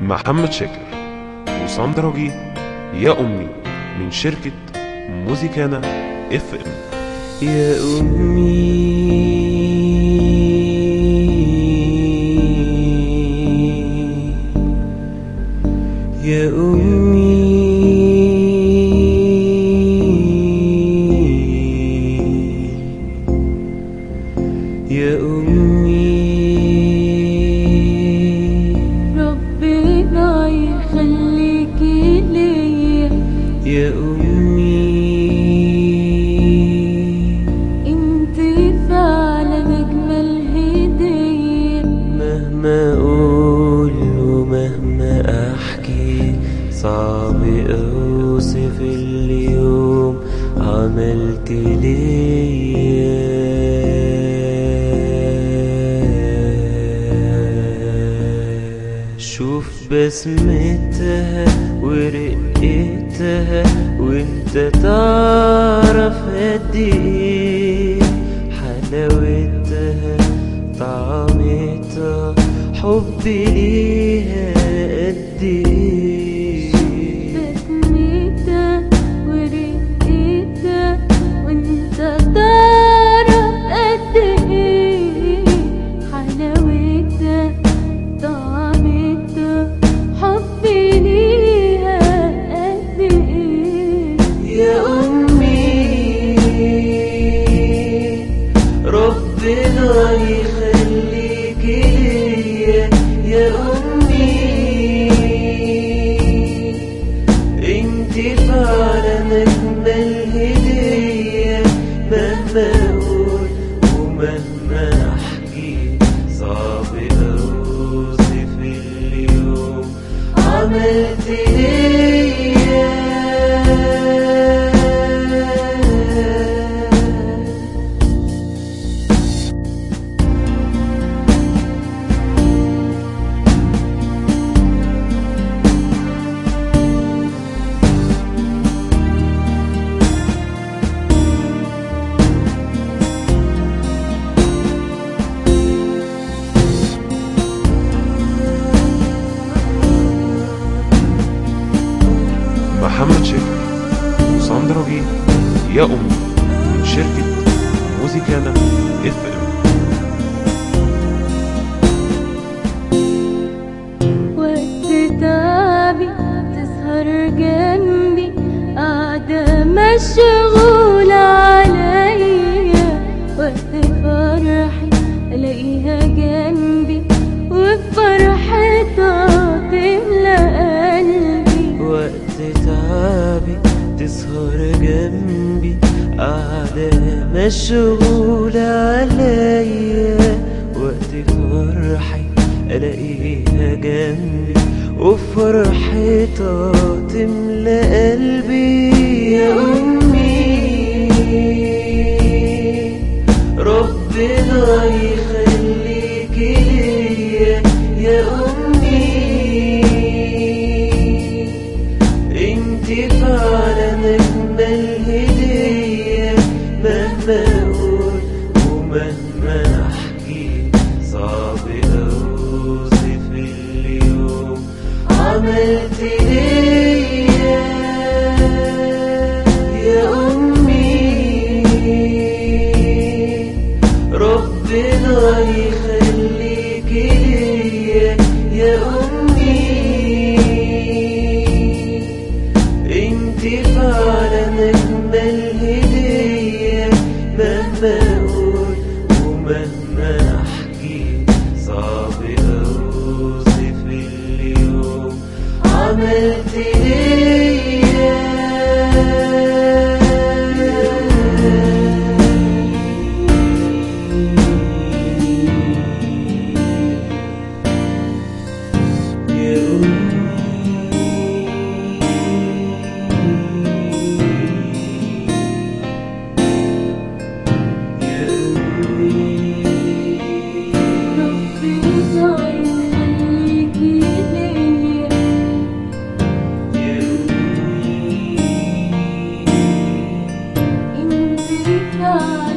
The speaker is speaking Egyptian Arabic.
محمد شاكر وساندرا جي يا أمي من شركة موزيكانا اف ام يا أمي يا أمي يا أمي ربنا يخليكي ليا يا أمي انت فعلا اجمل هدية مهما أقول ومهما أحكي صعب أوصف اليوم عملت ليا شوف بسمتها ورقتها وانت تعرف قد ايه حلاوتها طعمتها حبي ليها قد ايه بسمتها ورقتها وانت تعرف قد ايه حلاوتها طعمتها حبي ليها قد ايه يا أمي ربنا يخليك ليا يا أمي انت فعلا أجمل هدية مهما أقول ومهما أحكي صعب أوصف اليوم عملت ليا محمد شاكر وساندرا جي يا أمي من شركة موزيكانا اف ام وقت تعبي تسهر جنبي قاعدة مشغولة عليا وقت فرحي ألاقيها جنبي وفرحتها تملى قلبي وقت تعبي تسهر جنبي قاعدة مشغولة عليا وقت فرحي ألاقيها جنبي وفرحتها تملى قلبي يا أمي ربنا يخليك ليا يا أمي انت فعلا اجمل هدية مهما اقول ومهما احكي صعب اوصف اليوم عملت ليا يا امي ربنا يخليك ليا يا امي انت فعلا اجمل هدية مهما اقول ومهما احكي صعب اوصف اليوم عملت ليا يا ربنا يخليكي ليا انت فعلا